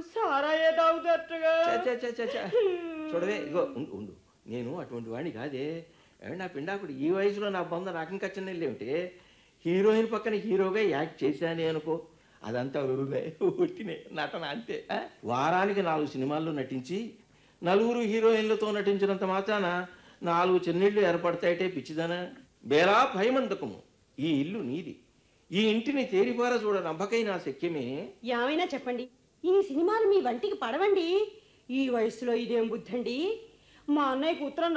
సారాయే తాగుతట్టుగా చ, చ, చ, చ. చూడవే ఇగో ఉండు ఉండు నేను అటువంటి వాడిని కాదే ఏమంటే నా పిండాకుడు ఈ వయసులో నా బొంద నాకు ఇంకా చిన్న ఏమిటి హీరోయిన్ పక్కన హీరోగా యాక్ట్ చేశానే అనుకో అదంతా ఉరులే ఉట్టినే నటన అంతే ఆ? వారానికి నాలుగు సినిమాల్లో నటించి నలుగురు హీరోయిన్లతో నటించినంత మాత్రాన నాలుగు చెన్నీళ్లు ఏర్పడతాయిటే పిచ్చిదనా బేరా భయమందకము ఈ ఇల్లు నీది ఈ ఇంటిని తేరిపార చూడ నమ్మకై నా శక్యమే ఏమైనా చెప్పండి ఈ సినిమాలు మీ వంటికి పడవండి ఈ వయసులో ఇదేం బుద్ధండి మా అన్నయ్యకు ఉత్తరం